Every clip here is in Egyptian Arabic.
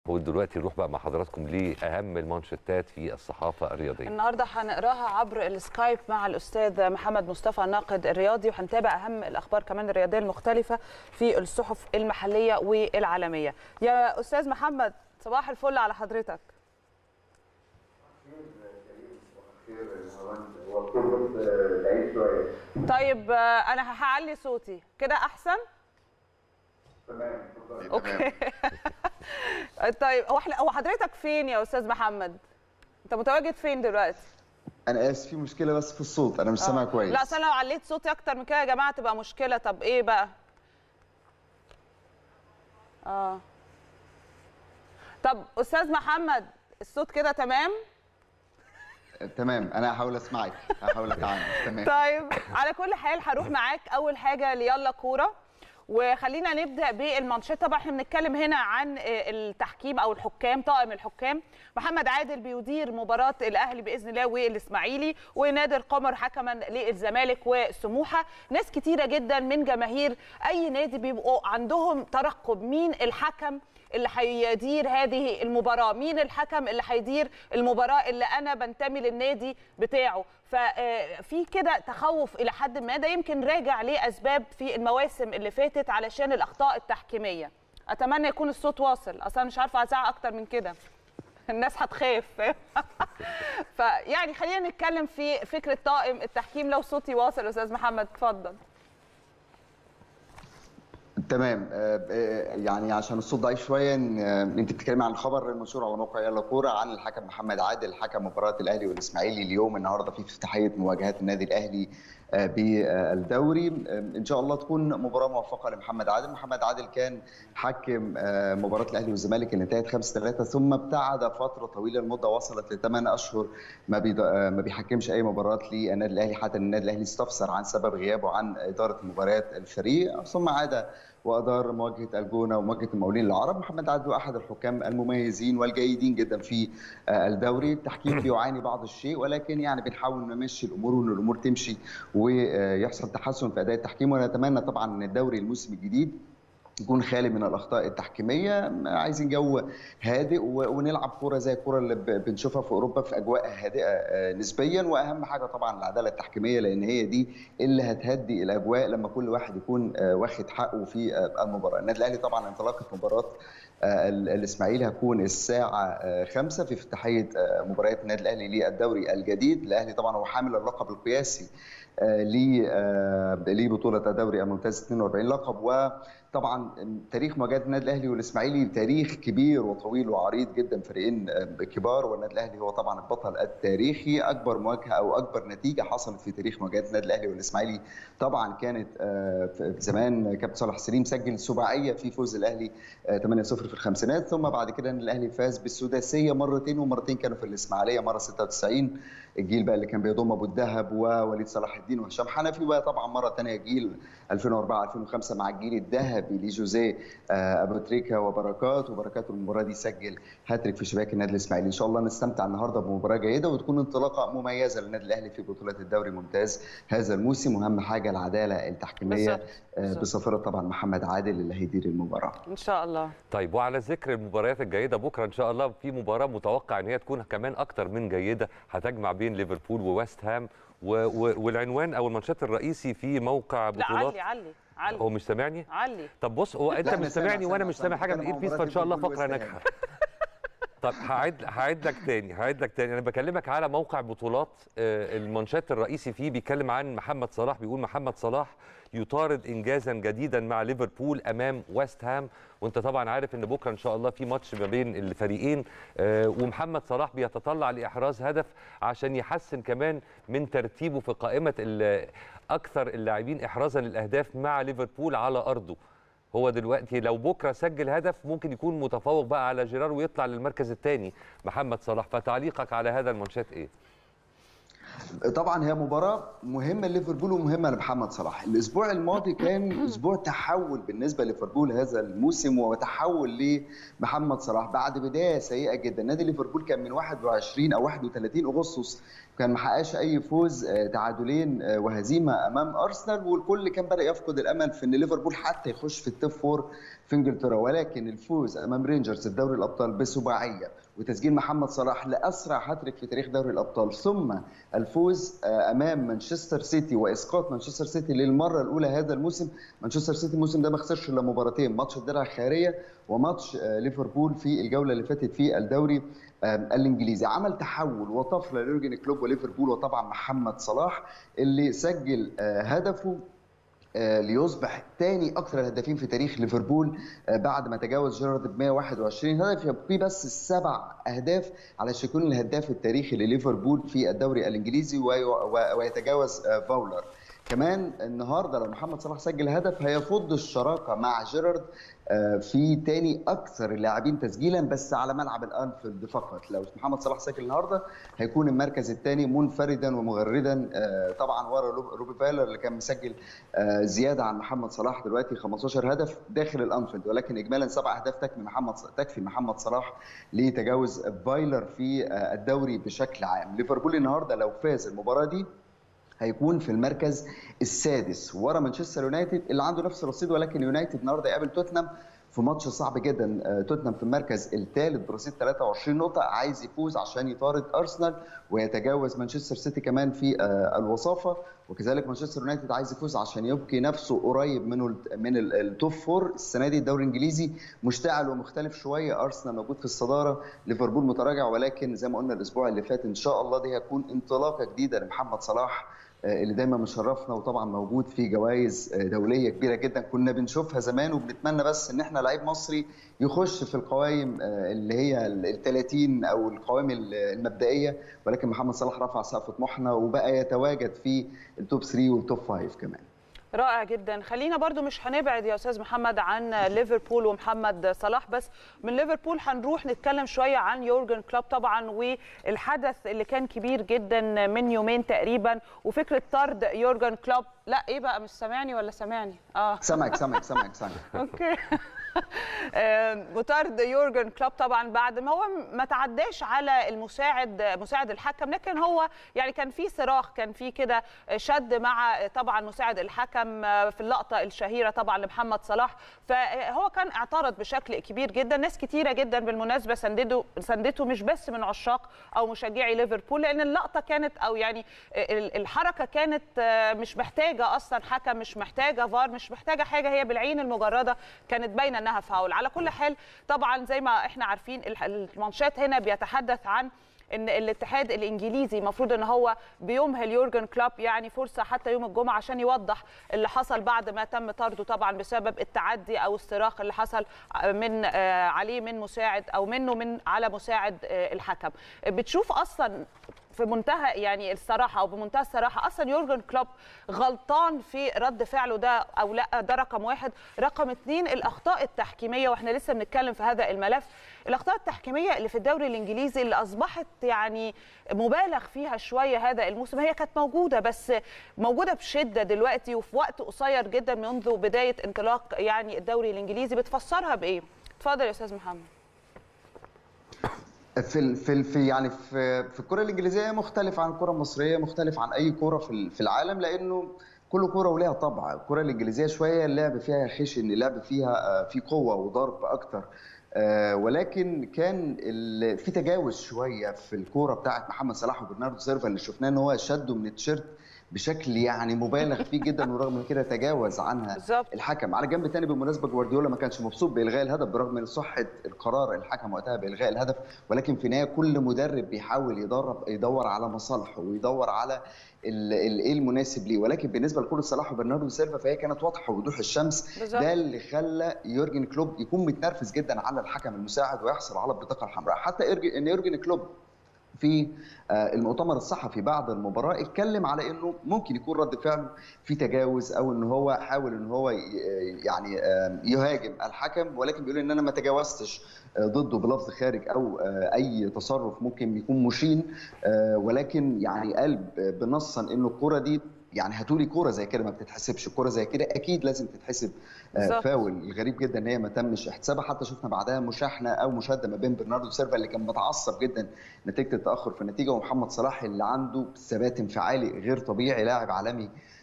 ودلوقتي نروح بقى مع حضراتكم لاهم المانشيتات في الصحافه الرياضيه النهارده هنقراها عبر السكايب مع الاستاذ محمد مصطفى الناقد الرياضي وهنتابع اهم الاخبار كمان الرياضيه المختلفه في الصحف المحليه والعالميه يا استاذ محمد صباح الفل على حضرتك طيب انا هعلي صوتي كده احسن تمام اوكي طيب هو احنا هو حضرتك فين يا استاذ محمد انت متواجد فين دلوقتي انا اسف في مشكله بس في الصوت انا مش سامع كويس لا اصل أنا لو عليت صوتي اكتر من كده يا جماعه تبقى مشكله طب ايه بقى اه طب استاذ محمد الصوت كده تمام تمام انا هحاول اسمعك هحاول اتعامل تمام طيب على كل حال هروح معاك اول حاجه ليلا كوره وخلينا نبدا بالمانشيت طبعا احنا بنتكلم هنا عن التحكيم او الحكام طاقم الحكام محمد عادل بيدير مباراه الاهلي باذن الله والاسماعيلي ونادر قمر حكما للزمالك وسموحه ناس كتيره جدا من جماهير اي نادي بيبقوا عندهم ترقب مين الحكم اللي هيدير هذه المباراه مين الحكم اللي هيدير المباراه اللي انا بنتمي للنادي بتاعه ففي كده تخوف الى حد ما ده يمكن راجع لاسباب في المواسم اللي فاتت علشان الاخطاء التحكيميه اتمنى يكون الصوت واصل اصلا مش عارفه ازعق اكتر من كده الناس هتخاف فيعني خلينا نتكلم في فكره طاقم التحكيم لو صوتي واصل استاذ محمد اتفضل تمام يعني عشان الصوت ضعيف شويه انت بتتكلمي عن الخبر المنشور على موقع يلا كوره عن الحكم محمد عادل حكم مباراه الاهلي والاسماعيلي اليوم النهارده في افتتاحيه مواجهات النادي الاهلي بالدوري ان شاء الله تكون مباراه موفقه لمحمد عادل محمد عادل كان حكم مباراه الاهلي والزمالك اللي انتهت 5 3 ثم ابتعد فتره طويله المده وصلت ل 8 اشهر ما ما بيحكمش اي مباراه للنادي الاهلي حتى النادي الاهلي استفسر عن سبب غيابه عن اداره مباريات الفريق ثم عاد وادار مواجهه الجونه ومواجهه المقاولين العرب محمد عادل احد الحكام المميزين والجيدين جدا في الدوري التحكيم بيعاني بعض الشيء ولكن يعني بنحاول نمشي الامور وان الامور تمشي ويحصل تحسن في اداء التحكيم ونتمنى طبعا ان الدوري الموسم الجديد يكون خالي من الاخطاء التحكيميه عايزين جو هادئ ونلعب كوره زي الكوره اللي بنشوفها في اوروبا في اجواء هادئه نسبيا واهم حاجه طبعا العداله التحكيميه لان هي دي اللي هتهدي الاجواء لما كل واحد يكون واخد حقه في المباراه النادي الاهلي طبعا انطلاقه مباراه الاسماعيلي هتكون الساعه 5 في افتتاحيه مباريات النادي الاهلي للدوري الجديد الاهلي طبعا هو حامل اللقب القياسي لبطوله الدوري الممتاز 42 لقب وطبعا تاريخ مواجهات النادي الاهلي والاسماعيلي تاريخ كبير وطويل وعريض في فريقين كبار والنادي الاهلي هو طبعا البطل التاريخي اكبر مواجهه او اكبر نتيجه حصلت في تاريخ مواجهات النادي الاهلي والاسماعيلي طبعا كانت في زمان كابتن صالح سليم سجل سباعيه في فوز الاهلي 8-0 في الخمسينات ثم بعد كده الاهلي فاز بالسداسيه مرتين ومرتين كانوا في الاسماعيليه مره 96 الجيل بقى اللي كان بيضم ابو الدهب ووليد صلاح الدين وهشام حنفي وطبعا مره ثانيه جيل 2004 2005 مع الجيل الذهبي لجوزيه ابو تريكه وبركات وبركات المباراه دي سجل هاتريك في شباك النادي الاسماعيلي ان شاء الله نستمتع النهارده بمباراه جيده وتكون انطلاقه مميزه للنادي الاهلي في بطوله الدوري ممتاز هذا الموسم واهم حاجه العداله التحكيميه بصفره طبعا محمد عادل اللي هيدير المباراه ان شاء الله طيب وعلى ذكر المباريات الجيده بكره ان شاء الله في مباراه متوقع ان هي تكون كمان اكتر من جيده هتجمع بين ليفربول وويست هام و... و... والعنوان او المانشيت الرئيسي في موقع بطولات لا علي علي علي هو مش سامعني علي طب بص هو انت مش سامعني وانا مش سامع حاجه من الايربيس فان شاء الله فقره ناجحه طب هعد هعد لك تاني هعد لك تاني انا بكلمك على موقع بطولات المانشات الرئيسي فيه بيتكلم عن محمد صلاح بيقول محمد صلاح يطارد انجازا جديدا مع ليفربول امام ويست هام وانت طبعا عارف ان بكره ان شاء الله في ماتش ما بين الفريقين ومحمد صلاح بيتطلع لاحراز هدف عشان يحسن كمان من ترتيبه في قائمه اكثر اللاعبين احرازا للاهداف مع ليفربول على ارضه هو دلوقتي لو بكره سجل هدف ممكن يكون متفوق بقى على جيرار ويطلع للمركز الثاني محمد صلاح فتعليقك على هذا المانشات ايه طبعا هي مباراه مهمه لليفربول ومهمه لمحمد صلاح الاسبوع الماضي كان اسبوع تحول بالنسبه لليفربول هذا الموسم وتحول لمحمد صلاح بعد بدايه سيئه جدا نادي ليفربول كان من 21 او 31 اغسطس كان ما حققش اي فوز تعادلين وهزيمه امام ارسنال والكل كان بدا يفقد الامل في ان ليفربول حتى يخش في التوب فور في انجلترا ولكن الفوز امام رينجرز في دوري الابطال بسباعيه وتسجيل محمد صلاح لاسرع هاتريك في تاريخ دوري الابطال ثم الفوز امام مانشستر سيتي واسقاط مانشستر سيتي للمره الاولى هذا الموسم مانشستر سيتي الموسم ده ما خسرش الا مباراتين ماتش الدرع الخيريه وماتش ليفربول في الجوله اللي فاتت في الدوري الانجليزي عمل تحول وطفره ليورجن كلوب وليفربول وطبعا محمد صلاح اللي سجل هدفه ليصبح ثاني اكثر الهدافين في تاريخ ليفربول بعد ما تجاوز جيرارد ب 121 هدف يبقي بس السبع اهداف علشان يكون الهداف التاريخي لليفربول في الدوري الانجليزي ويتجاوز فاولر كمان النهارده لو محمد صلاح سجل هدف هيفض الشراكه مع جيرارد في تاني اكثر اللاعبين تسجيلا بس على ملعب الانفيلد فقط لو محمد صلاح سجل النهارده هيكون المركز الثاني منفردا ومغردا طبعا ورا روبي فايلر اللي كان مسجل زياده عن محمد صلاح دلوقتي 15 هدف داخل الانفيلد ولكن اجمالا سبع اهداف تكفي محمد تكفي محمد صلاح لتجاوز فايلر في الدوري بشكل عام ليفربول النهارده لو فاز المباراه دي هيكون في المركز السادس ورا مانشستر يونايتد اللي عنده نفس الرصيد ولكن يونايتد النهارده يقابل توتنهام في ماتش صعب جدا توتنهام في المركز الثالث برصيد 23 نقطه عايز يفوز عشان يطارد ارسنال ويتجاوز مانشستر سيتي كمان في الوصافه وكذلك مانشستر يونايتد عايز يفوز عشان يبقي نفسه قريب منه من التوب فور السنه دي الدوري الانجليزي مشتعل ومختلف شويه ارسنال موجود في الصداره ليفربول متراجع ولكن زي ما قلنا الاسبوع اللي فات ان شاء الله دي هتكون انطلاقه جديده لمحمد صلاح اللي دايما مشرفنا وطبعا موجود في جوائز دوليه كبيره جدا كنا بنشوفها زمان وبنتمنى بس ان احنا لعيب مصري يخش في القوائم اللي هي ال 30 او القوائم المبدئيه ولكن محمد صلاح رفع سقف طموحنا وبقى يتواجد في التوب 3 والتوب 5 كمان رائع جدا خلينا برضو مش هنبعد يا استاذ محمد عن ليفربول ومحمد صلاح بس من ليفربول هنروح نتكلم شويه عن يورجن كلوب طبعا والحدث اللي كان كبير جدا من يومين تقريبا وفكره طرد يورجن كلوب لا ايه بقى مش سامعني ولا سامعني اه سامعك سامعك سامعك سامعك اوكي وطرد يورجن كلوب طبعا بعد ما هو ما تعداش على المساعد مساعد الحكم لكن هو يعني كان في صراخ كان في كده شد مع طبعا مساعد الحكم في اللقطه الشهيره طبعا لمحمد صلاح فهو كان اعترض بشكل كبير جدا ناس كتيره جدا بالمناسبه سندته سندته مش بس من عشاق او مشجعي ليفربول لان اللقطه كانت او يعني الحركه كانت مش محتاجه اصلا حكم مش محتاجه فار مش محتاجه حاجه هي بالعين المجرده كانت باينه انها فاول على كل حال طبعا زي ما احنا عارفين المانشات هنا بيتحدث عن ان الاتحاد الانجليزي المفروض ان هو بيمهل يورجن كلوب يعني فرصه حتى يوم الجمعه عشان يوضح اللي حصل بعد ما تم طرده طبعا بسبب التعدي او الصراخ اللي حصل من عليه من مساعد او منه من على مساعد الحكم بتشوف اصلا في منتهى يعني الصراحه او بمنتهى الصراحه اصلا يورجن كلوب غلطان في رد فعله ده او لا ده رقم واحد رقم اثنين الاخطاء التحكيميه واحنا لسه بنتكلم في هذا الملف الاخطاء التحكيميه اللي في الدوري الانجليزي اللي اصبحت يعني مبالغ فيها شويه هذا الموسم هي كانت موجوده بس موجوده بشده دلوقتي وفي وقت قصير جدا منذ بدايه انطلاق يعني الدوري الانجليزي بتفسرها بايه اتفضل يا استاذ محمد في في في يعني في في الكره الانجليزيه مختلف عن الكره المصريه مختلف عن اي كره في في العالم لانه كل كره ولها طبع الكره الانجليزيه شويه اللعب فيها خشن اللعب فيها في قوه وضرب اكتر ولكن كان في تجاوز شويه في الكوره بتاعت محمد صلاح وبرناردو سيلفا اللي شفناه ان هو شده من التيشيرت بشكل يعني مبالغ فيه جدا ورغم من كده تجاوز عنها بالزبط. الحكم على جنب تاني بالمناسبه جوارديولا ما كانش مبسوط بالغاء الهدف برغم من صحه القرار الحكم وقتها بالغاء الهدف ولكن في النهايه كل مدرب بيحاول يدرب يدور على مصالحه ويدور على ايه المناسب ليه ولكن بالنسبه لكره صلاح وبرناردو سيلفا فهي كانت واضحه وضوح الشمس بالزبط. ده اللي خلى يورجن كلوب يكون متنرفز جدا على الحكم المساعد ويحصل على البطاقه الحمراء حتى ان يورجن كلوب في المؤتمر الصحفي بعد المباراه اتكلم على انه ممكن يكون رد فعله في تجاوز او ان هو حاول ان هو يعني يهاجم الحكم ولكن بيقول ان انا ما تجاوزتش ضده بلفظ خارج او اي تصرف ممكن يكون مشين ولكن يعني قال بنصا انه الكره دي يعني هاتولي كوره زي كده ما بتتحسبش كوره زي كده اكيد لازم تتحسب بالزبط. فاول الغريب جدا ان هي ما تمش احتسابها حتى شفنا بعدها مشاحنه او مشاده ما بين برناردو سيلفا اللي كان متعصب جدا نتيجه التاخر في النتيجه ومحمد صلاح اللي عنده ثبات انفعالي غير طبيعي لاعب عالمي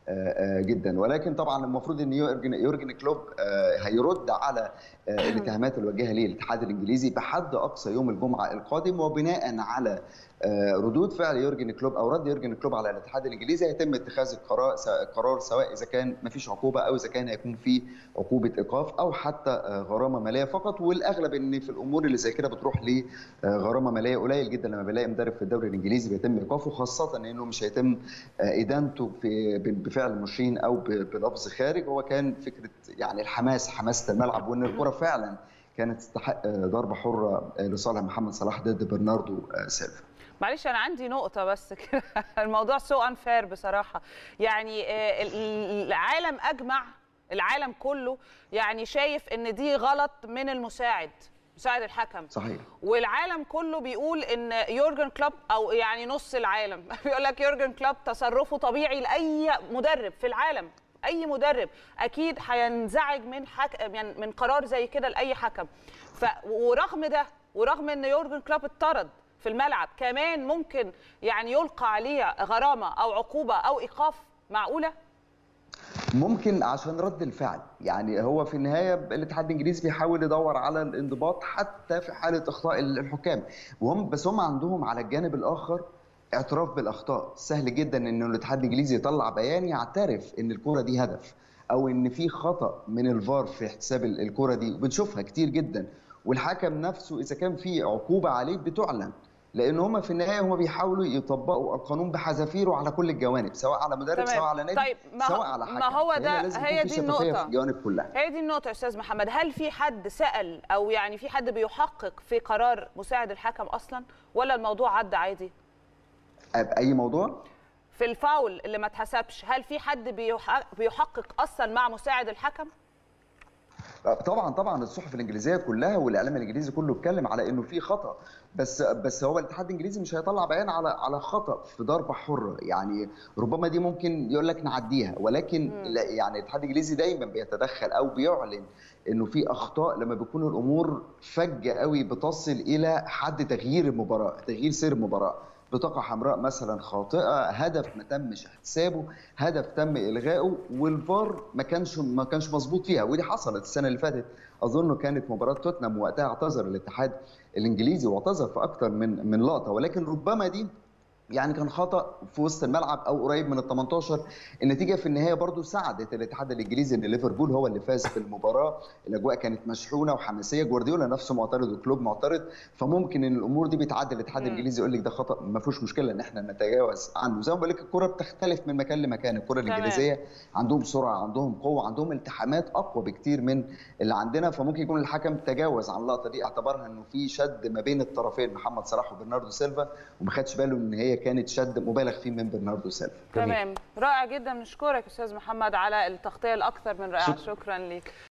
جدا ولكن طبعا المفروض ان يورجن يورجن كلوب هيرد على الاتهامات الواجهه ليه الاتحاد الانجليزي بحد اقصى يوم الجمعه القادم وبناء على ردود فعل يورجن كلوب او رد يورجن كلوب على الاتحاد الانجليزي هيتم اتخاذ القرار قرار سواء اذا كان ما فيش عقوبه او اذا كان هيكون في عقوبه ايقاف او حتى غرامه ماليه فقط والاغلب ان في الامور اللي زي كده بتروح لغرامه ماليه قليل جدا لما بلاقي مدرب في الدوري الانجليزي بيتم ايقافه خاصه انه مش هيتم ادانته في بفعل مشين او بلفظ خارج هو كان فكره يعني الحماس حماسه الملعب وان الكره فعلا كانت تستحق ضربه حره لصالح محمد صلاح ضد برناردو سيلفا معلش انا عندي نقطه بس كده الموضوع سو انفير بصراحه يعني العالم اجمع العالم كله يعني شايف ان دي غلط من المساعد مساعد الحكم صحيح والعالم كله بيقول ان يورجن كلوب او يعني نص العالم بيقول لك يورجن كلوب تصرفه طبيعي لاي مدرب في العالم اي مدرب اكيد هينزعج من حك... يعني من قرار زي كده لاي حكم ف... ورغم ده ورغم ان يورجن كلوب اتطرد في الملعب كمان ممكن يعني يلقى عليه غرامه او عقوبه او ايقاف معقوله ممكن عشان رد الفعل يعني هو في النهايه الاتحاد الانجليزي بيحاول يدور على الانضباط حتى في حاله اخطاء الحكام وهم بس هم عندهم على الجانب الاخر اعتراف بالاخطاء سهل جدا ان الاتحاد الانجليزي يطلع بيان يعترف ان الكره دي هدف او ان في خطا من الفار في حساب الكره دي وبنشوفها كتير جدا والحكم نفسه اذا كان في عقوبه عليه بتعلن لان هم في النهايه هم بيحاولوا يطبقوا القانون بحذافيره على كل الجوانب سواء على مدرب تمام. سواء على نادي طيب ما سواء على حكم ما هو ده هي دي النقطه في الجوانب كلها هي دي النقطه يا استاذ محمد هل في حد سال او يعني في حد بيحقق في قرار مساعد الحكم اصلا ولا الموضوع عدى عادي اي موضوع في الفاول اللي ما اتحسبش هل في حد بيحقق اصلا مع مساعد الحكم طبعا طبعا الصحف الانجليزيه كلها والاعلام الانجليزي كله اتكلم على انه في خطا بس بس هو الاتحاد الانجليزي مش هيطلع بيان على على خطا في ضربه حره يعني ربما دي ممكن يقول لك نعديها ولكن لا يعني الاتحاد الانجليزي دايما بيتدخل او بيعلن انه في اخطاء لما بيكون الامور فجه قوي بتصل الى حد تغيير المباراه تغيير سير المباراه بطاقة حمراء مثلا خاطئة هدف ما تمش احتسابه هدف تم إلغائه والفار ما كانش ما كانش مظبوط فيها ودي حصلت السنة اللي فاتت أظن كانت مباراة توتنهام وقتها اعتذر الاتحاد الإنجليزي واعتذر في أكثر من من لقطة ولكن ربما دي يعني كان خطا في وسط الملعب او قريب من ال 18 النتيجه في النهايه برضو ساعدت الاتحاد الانجليزي ان ليفربول هو اللي فاز في المباراه الاجواء كانت مشحونه وحماسيه جوارديولا نفسه معترض والكلوب معترض فممكن ان الامور دي بتعدي الاتحاد الانجليزي يقول لك ده خطا ما فيهوش مشكله ان احنا نتجاوز عنه زي ما بقول لك الكره بتختلف من مكان لمكان الكره الانجليزيه عندهم سرعه عندهم قوه عندهم التحامات اقوى بكتير من اللي عندنا فممكن يكون الحكم تجاوز عن اللقطه دي اعتبرها انه في شد ما بين الطرفين محمد صلاح وبرناردو سيلفا وما خدش باله ان هي كانت شد مبالغ فيه من برناردو سيلفا تمام رائع جدا نشكرك استاذ محمد على التغطيه الاكثر من رائعه شكرا ليك